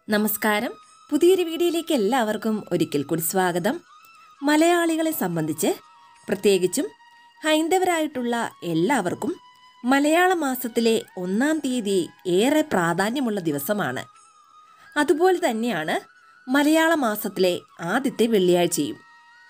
നമസ്കാരം പുതിയൊരു വീഡിയോയിലേക്ക് എല്ലാവർക്കും ഒരിക്കൽ കൂടി സ്വാഗതം മലയാളികളെ സംബന്ധിച്ച് പ്രത്യേകിച്ചും ഹൈന്ദവരായിട്ടുള്ള എല്ലാവർക്കും മലയാള മാസത്തിലെ ഒന്നാം തീയതി ഏറെ പ്രാധാന്യമുള്ള ദിവസമാണ് അതുപോലെ തന്നെയാണ് മലയാള മാസത്തിലെ ആദ്യത്തെ വെള്ളിയാഴ്ചയും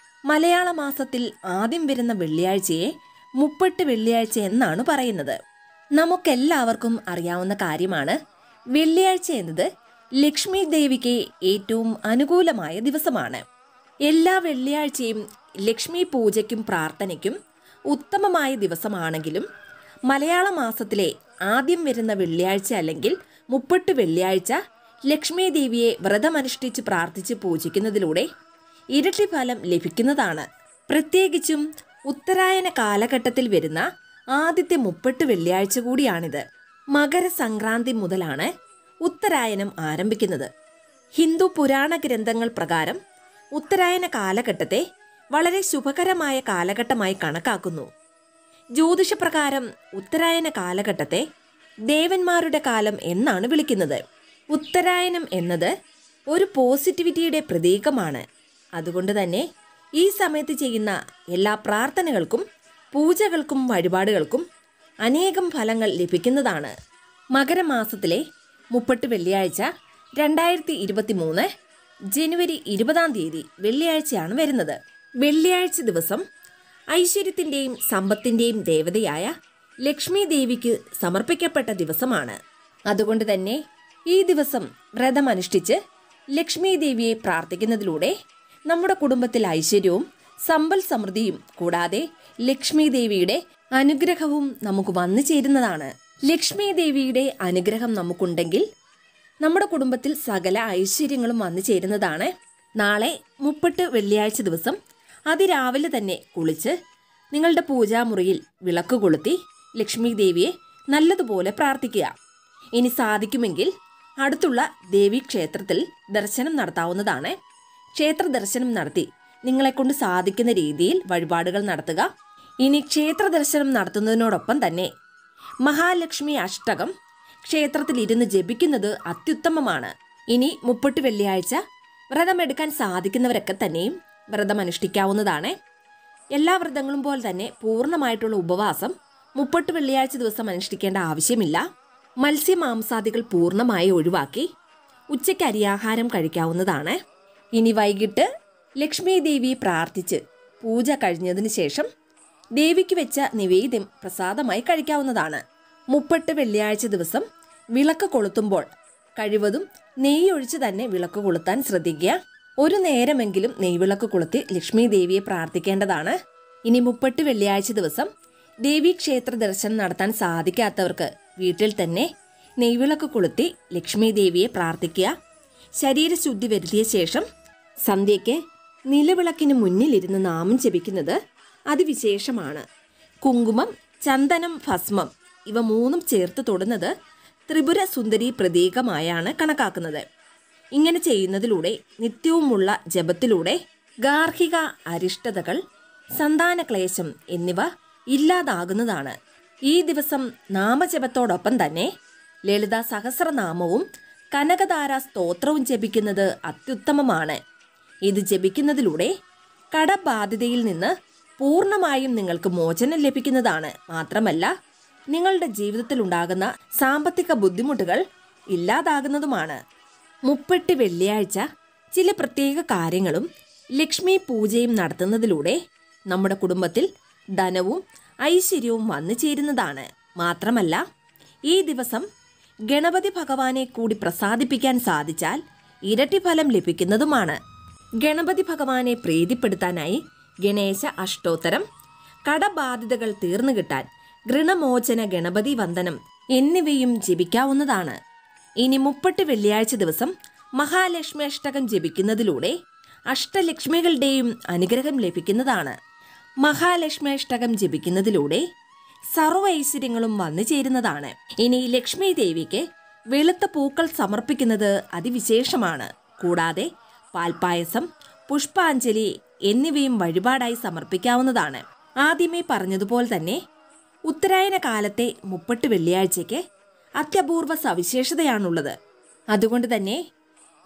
മലയാള മാസത്തിൽ ആദ്യം വരുന്ന വെള്ളിയാഴ്ചയെ മുപ്പെട്ട് വെള്ളിയാഴ്ച എന്നാണ് പറയുന്നത് നമുക്കെല്ലാവർക്കും അറിയാവുന്ന കാര്യമാണ് വെള്ളിയാഴ്ച എന്നത് ലക്ഷ്മി ദേവിക്ക് ഏറ്റവും അനുകൂലമായ ദിവസമാണ് എല്ലാ വെള്ളിയാഴ്ചയും ലക്ഷ്മി പൂജയ്ക്കും പ്രാർത്ഥനയ്ക്കും ഉത്തമമായ ദിവസമാണെങ്കിലും മലയാള മാസത്തിലെ ആദ്യം വരുന്ന വെള്ളിയാഴ്ച അല്ലെങ്കിൽ മുപ്പെട്ട് വെള്ളിയാഴ്ച ലക്ഷ്മി ദേവിയെ വ്രതമനുഷ്ഠിച്ച് പ്രാർത്ഥിച്ച് പൂജിക്കുന്നതിലൂടെ ഇരട്ടി ഫലം ലഭിക്കുന്നതാണ് പ്രത്യേകിച്ചും ഉത്തരായന കാലഘട്ടത്തിൽ വരുന്ന ആദ്യത്തെ മുപ്പെട്ട് വെള്ളിയാഴ്ച കൂടിയാണിത് മകരസംക്രാന്തി മുതലാണ് ഉത്തരായനം ആരംഭിക്കുന്നത് ഹിന്ദു പുരാണ ഗ്രന്ഥങ്ങൾ പ്രകാരം ഉത്തരായന കാലഘട്ടത്തെ വളരെ ശുഭകരമായ കാലഘട്ടമായി കണക്കാക്കുന്നു ജ്യോതിഷപ്രകാരം ഉത്തരായന കാലഘട്ടത്തെ ദേവന്മാരുടെ കാലം എന്നാണ് വിളിക്കുന്നത് ഉത്തരായനം എന്നത് ഒരു പോസിറ്റിവിറ്റിയുടെ പ്രതീകമാണ് അതുകൊണ്ട് തന്നെ ഈ സമയത്ത് ചെയ്യുന്ന എല്ലാ പ്രാർത്ഥനകൾക്കും പൂജകൾക്കും വഴിപാടുകൾക്കും അനേകം ഫലങ്ങൾ ലഭിക്കുന്നതാണ് മകരമാസത്തിലെ മുപ്പട്ട് വെള്ളിയാഴ്ച രണ്ടായിരത്തി ഇരുപത്തി മൂന്ന് ജനുവരി ഇരുപതാം തീയതി വെള്ളിയാഴ്ചയാണ് വരുന്നത് വെള്ളിയാഴ്ച ദിവസം ഐശ്വര്യത്തിൻ്റെയും സമ്പത്തിൻ്റെയും ദേവതയായ ലക്ഷ്മി ദേവിക്ക് സമർപ്പിക്കപ്പെട്ട ദിവസമാണ് അതുകൊണ്ട് തന്നെ ഈ ദിവസം വ്രതമനുഷ്ഠിച്ച് ലക്ഷ്മി ദേവിയെ പ്രാർത്ഥിക്കുന്നതിലൂടെ നമ്മുടെ കുടുംബത്തിൽ ഐശ്വര്യവും സമ്പൽ സമൃദ്ധിയും കൂടാതെ ലക്ഷ്മി ദേവിയുടെ അനുഗ്രഹവും നമുക്ക് വന്നു ചേരുന്നതാണ് ലക്ഷ്മി ദേവിയുടെ അനുഗ്രഹം നമുക്കുണ്ടെങ്കിൽ നമ്മുടെ കുടുംബത്തിൽ സകല ഐശ്വര്യങ്ങളും വന്നു ചേരുന്നതാണ് നാളെ മുപ്പെട്ട് വെള്ളിയാഴ്ച ദിവസം അതിരാവിലെ തന്നെ കുളിച്ച് നിങ്ങളുടെ പൂജാമുറിയിൽ വിളക്ക് കൊളുത്തി ലക്ഷ്മി ദേവിയെ നല്ലതുപോലെ പ്രാർത്ഥിക്കുക ഇനി സാധിക്കുമെങ്കിൽ അടുത്തുള്ള ദേവീ ക്ഷേത്രത്തിൽ ദർശനം നടത്താവുന്നതാണ് ക്ഷേത്ര ദർശനം നടത്തി നിങ്ങളെക്കൊണ്ട് സാധിക്കുന്ന രീതിയിൽ വഴിപാടുകൾ നടത്തുക ഇനി ക്ഷേത്ര ദർശനം നടത്തുന്നതിനോടൊപ്പം തന്നെ മഹാലക്ഷ്മി അഷ്ടകം ക്ഷേത്രത്തിൽ ഇരുന്ന് ജപിക്കുന്നത് അത്യുത്തമമാണ് ഇനി മുപ്പെട്ട് വെള്ളിയാഴ്ച വ്രതമെടുക്കാൻ സാധിക്കുന്നവരൊക്കെ തന്നെയും വ്രതം അനുഷ്ഠിക്കാവുന്നതാണ് എല്ലാ വ്രതങ്ങളും പോലെ തന്നെ പൂർണ്ണമായിട്ടുള്ള ഉപവാസം മുപ്പെട്ട് വെള്ളിയാഴ്ച ദിവസം അനുഷ്ഠിക്കേണ്ട ആവശ്യമില്ല മത്സ്യമാംസാദികൾ പൂർണ്ണമായി ഒഴിവാക്കി ഉച്ചയ്ക്ക് അരിയാഹാരം കഴിക്കാവുന്നതാണ് ഇനി വൈകിട്ട് ലക്ഷ്മി ദേവിയെ പ്രാർത്ഥിച്ച് പൂജ കഴിഞ്ഞതിന് ശേഷം ദേവിക്ക് വെച്ച നിവേദ്യം പ്രസാദമായി കഴിക്കാവുന്നതാണ് മുപ്പെട്ട് വെള്ളിയാഴ്ച ദിവസം വിളക്ക് കൊളുത്തുമ്പോൾ കഴിവതും നെയ്യ് ഒഴിച്ച് തന്നെ വിളക്ക് കൊളുത്താൻ ശ്രദ്ധിക്കുക ഒരു നേരമെങ്കിലും നെയ്വിളക്ക് കൊളുത്തി ലക്ഷ്മി ദേവിയെ പ്രാർത്ഥിക്കേണ്ടതാണ് ഇനി മുപ്പെട്ട് വെള്ളിയാഴ്ച ദിവസം ദേവീ ക്ഷേത്ര ദർശനം നടത്താൻ സാധിക്കാത്തവർക്ക് വീട്ടിൽ തന്നെ നെയ്വിളക്ക് കൊളുത്തി ലക്ഷ്മി ദേവിയെ പ്രാർത്ഥിക്കുക ശരീരശുദ്ധി വരുത്തിയ ശേഷം സന്ധ്യയ്ക്ക് നിലവിളക്കിന് മുന്നിലിരുന്ന് നാമം ജപിക്കുന്നത് അതിവിശേഷമാണ് കുങ്കുമം ചന്ദനം ഭസ്മം ഇവ മൂന്നും ചേർത്ത് തൊടുന്നത് ത്രിപുര സുന്ദരി പ്രതീകമായാണ് കണക്കാക്കുന്നത് ഇങ്ങനെ ചെയ്യുന്നതിലൂടെ നിത്യവുമുള്ള ജപത്തിലൂടെ ഗാർഹിക അരിഷ്ടതകൾ സന്താനക്ലേശം എന്നിവ ഇല്ലാതാകുന്നതാണ് ഈ ദിവസം നാമജപത്തോടൊപ്പം തന്നെ ലളിത സഹസ്രനാമവും കനകധാര സ്തോത്രവും ജപിക്കുന്നത് അത്യുത്തമമാണ് ഇത് ജപിക്കുന്നതിലൂടെ കടബാധ്യതയിൽ നിന്ന് പൂർണ്ണമായും നിങ്ങൾക്ക് മോചനം ലഭിക്കുന്നതാണ് മാത്രമല്ല നിങ്ങളുടെ ജീവിതത്തിൽ ഉണ്ടാകുന്ന സാമ്പത്തിക ബുദ്ധിമുട്ടുകൾ ഇല്ലാതാകുന്നതുമാണ് മുപ്പെട്ട് വെള്ളിയാഴ്ച ചില പ്രത്യേക കാര്യങ്ങളും ലക്ഷ്മി പൂജയും നടത്തുന്നതിലൂടെ നമ്മുടെ കുടുംബത്തിൽ ധനവും ഐശ്വര്യവും വന്നു ചേരുന്നതാണ് മാത്രമല്ല ഈ ദിവസം ഗണപതി ഭഗവാനെ കൂടി പ്രസാദിപ്പിക്കാൻ സാധിച്ചാൽ ഇരട്ടി ഫലം ലഭിക്കുന്നതുമാണ് ഗണപതി ഭഗവാനെ പ്രീതിപ്പെടുത്താനായി ഗണേശ അഷ്ടോത്തരം കടബാധിതകൾ തീർന്നു കിട്ടാൻ ഗൃണമോചന ഗണപതി വന്ദനം എന്നിവയും ജപിക്കാവുന്നതാണ് ഇനി മുപ്പെട്ട് വെള്ളിയാഴ്ച ദിവസം മഹാലക്ഷ്മി അഷ്ടകം ജപിക്കുന്നതിലൂടെ അഷ്ടലക്ഷ്മികളുടെയും അനുഗ്രഹം ലഭിക്കുന്നതാണ് മഹാലക്ഷ്മി അഷ്ടകം ജപിക്കുന്നതിലൂടെ സർവ്വ ഐശ്വര്യങ്ങളും വന്നു ചേരുന്നതാണ് ഇനി ലക്ഷ്മി ദേവിക്ക് വെളുത്ത പൂക്കൾ സമർപ്പിക്കുന്നത് അതിവിശേഷമാണ് കൂടാതെ പാൽപ്പായസം പുഷ്പാഞ്ജലി എന്നിവയും വഴിപാടായി സമർപ്പിക്കാവുന്നതാണ് ആദ്യമേ പറഞ്ഞതുപോലെ തന്നെ ഉത്തരായന കാലത്തെ മുപ്പെട്ട് വെള്ളിയാഴ്ചയ്ക്ക് അത്യപൂർവ സവിശേഷതയാണുള്ളത് അതുകൊണ്ട് തന്നെ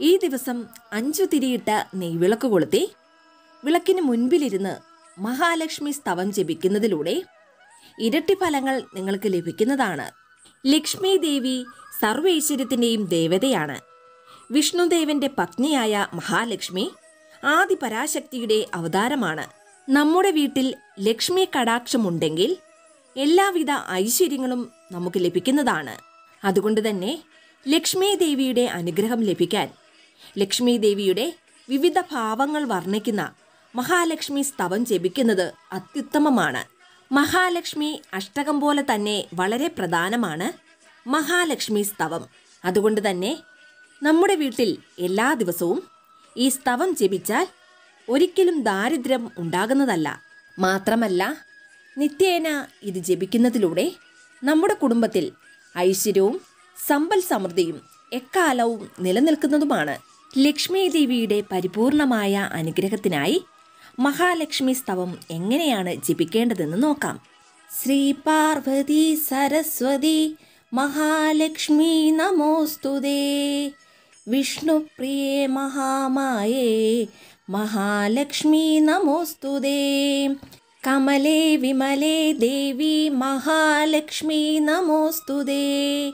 ഈ ദിവസം അഞ്ചു തിരിയിട്ട നെയ്വിളക്ക് കൊളുത്തി വിളക്കിന് മുൻപിലിരുന്ന് മഹാലക്ഷ്മി സ്തവം ജപിക്കുന്നതിലൂടെ ഇരട്ടി ഫലങ്ങൾ നിങ്ങൾക്ക് ലഭിക്കുന്നതാണ് ലക്ഷ്മി ദേവി സർവൈശ്വര്യത്തിൻ്റെയും ദേവതയാണ് വിഷ്ണുദേവന്റെ പത്നിയായ മഹാലക്ഷ്മി ആദിപരാശക്തിയുടെ അവതാരമാണ് നമ്മുടെ വീട്ടിൽ ലക്ഷ്മി കടാക്ഷമുണ്ടെങ്കിൽ എല്ലാവിധ ഐശ്വര്യങ്ങളും നമുക്ക് ലഭിക്കുന്നതാണ് അതുകൊണ്ട് തന്നെ ലക്ഷ്മി ദേവിയുടെ അനുഗ്രഹം ലഭിക്കാൻ ലക്ഷ്മി ദേവിയുടെ വിവിധ ഭാവങ്ങൾ വർണ്ണിക്കുന്ന മഹാലക്ഷ്മി സ്തവം ജപിക്കുന്നത് അത്യുത്തമമാണ് മഹാലക്ഷ്മി അഷ്ടകം പോലെ തന്നെ വളരെ പ്രധാനമാണ് മഹാലക്ഷ്മി സ്തവം അതുകൊണ്ട് തന്നെ നമ്മുടെ വീട്ടിൽ എല്ലാ ദിവസവും ഈ സ്തവം ജപിച്ചാൽ ഒരിക്കലും ദാരിദ്ര്യം ഉണ്ടാകുന്നതല്ല മാത്രമല്ല നിത്യേന ഇത് ജപിക്കുന്നതിലൂടെ നമ്മുടെ കുടുംബത്തിൽ ഐശ്വര്യവും സമ്പൽ സമൃദ്ധിയും എക്കാലവും നിലനിൽക്കുന്നതുമാണ് ലക്ഷ്മി ദേവിയുടെ പരിപൂർണമായ അനുഗ്രഹത്തിനായി മഹാലക്ഷ്മി സ്തവം എങ്ങനെയാണ് ജപിക്കേണ്ടതെന്ന് നോക്കാം ശ്രീ പാർവതി സരസ്വതി മഹാലക്ഷ്മി നമോസ്തുതേ വിഷ്ണുപ്രിയേ മഹാമായേ മഹാലക്ഷ്മി നമോസ്തുതേ കമലേ വിമലേ ദേവി മഹാലക്ഷ്മി നമോസ്തുതേ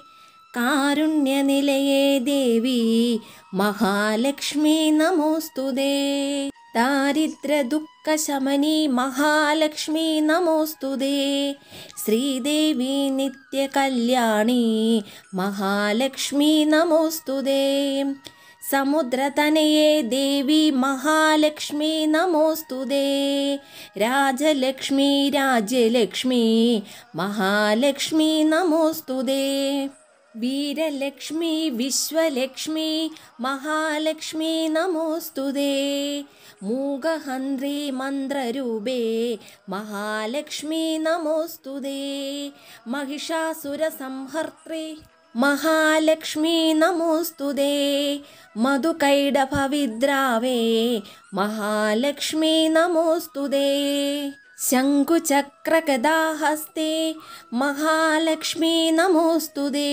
കാരുണ്യനിലയേ ദേവി മഹാലക്ഷ്മി നമോസ്തുതേ ദാരിദ്ര്യദുഃഖശമനി മഹാലക്ഷ്മി നമോസ്തുതേ ശ്രീദേവി നിത്യകല്യാണി മഹാലക്ഷ്മി നമോസ്തുതേ സമുദ്രതനയേ ദേവി മഹാലക്ഷ്മി നമോസ്തുതേ രാജലക്ഷ്മി രാജ്യലക്ഷ്മി മഹാലക്ഷ്മി നമോസ്തുതേ വീരലക്ഷ്മി വിശ്വലക്ഷ്മി മഹാലക്ഷ്മി നമോസ്തുതേ മൂകഹന്ത്രി മന്ത്രരൂപേ മഹാലക്ഷ്മി നമോസ്തുതേ महिषासुरसंहर्त्री महालक्ष्मी नमोस्तुते मधुकैडभविद्रावे महालक्ष्मी नमोस्तुते शङ्कुचक्रगदाहस्ते महालक्ष्मी नमोस्तुते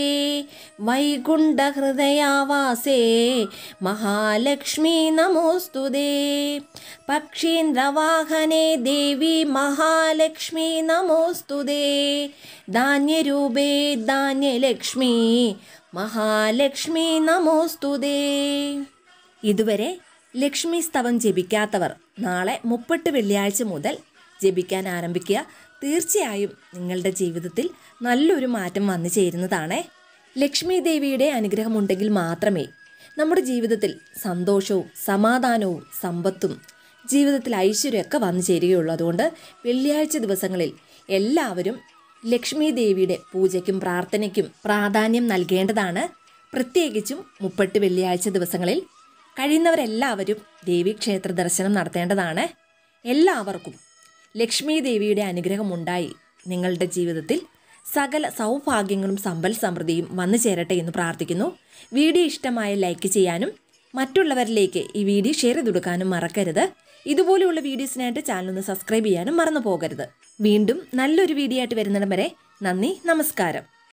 वैकुण्ठहृदयावासे महालक्ष्मी नमोस्तुते പക്ഷീന്ദ്രവാഹനെ ദേവി മഹാലക്ഷ്മി നമോസ്തുതേ ധാന്യരൂപേ ധാന്യലക്ഷ്മി മഹാലക്ഷ്മി നമോസ്തുതേ ഇതുവരെ ലക്ഷ്മി സ്തവം ജപിക്കാത്തവർ നാളെ മുപ്പട്ട് വെള്ളിയാഴ്ച മുതൽ ജപിക്കാൻ ആരംഭിക്കുക തീർച്ചയായും നിങ്ങളുടെ ജീവിതത്തിൽ നല്ലൊരു മാറ്റം വന്നു ചേരുന്നതാണ് ലക്ഷ്മി ദേവിയുടെ അനുഗ്രഹമുണ്ടെങ്കിൽ മാത്രമേ നമ്മുടെ ജീവിതത്തിൽ സന്തോഷവും സമാധാനവും സമ്പത്തും ജീവിതത്തിൽ ഐശ്വര്യമൊക്കെ വന്നു ചേരുകയുള്ളൂ അതുകൊണ്ട് വെള്ളിയാഴ്ച ദിവസങ്ങളിൽ എല്ലാവരും ലക്ഷ്മി ദേവിയുടെ പൂജയ്ക്കും പ്രാർത്ഥനയ്ക്കും പ്രാധാന്യം നൽകേണ്ടതാണ് പ്രത്യേകിച്ചും മുപ്പട്ട് വെള്ളിയാഴ്ച ദിവസങ്ങളിൽ കഴിയുന്നവരെല്ലാവരും ദേവീക്ഷേത്ര ദർശനം നടത്തേണ്ടതാണ് എല്ലാവർക്കും ലക്ഷ്മി ദേവിയുടെ അനുഗ്രഹം ഉണ്ടായി നിങ്ങളുടെ ജീവിതത്തിൽ സകല സൗഭാഗ്യങ്ങളും സമ്പൽ സമൃദ്ധിയും വന്നു ചേരട്ടെ എന്ന് പ്രാർത്ഥിക്കുന്നു വീഡിയോ ഇഷ്ടമായ ലൈക്ക് ചെയ്യാനും മറ്റുള്ളവരിലേക്ക് ഈ വീഡിയോ ഷെയർ ചെയ്ത് കൊടുക്കാനും മറക്കരുത് ഇതുപോലെയുള്ള വീഡിയോസിനായിട്ട് ചാനൽ ഒന്ന് സബ്സ്ക്രൈബ് ചെയ്യാനും മറന്നു പോകരുത് വീണ്ടും നല്ലൊരു വീഡിയോ ആയിട്ട് വരുന്നിടം വരെ നന്ദി നമസ്കാരം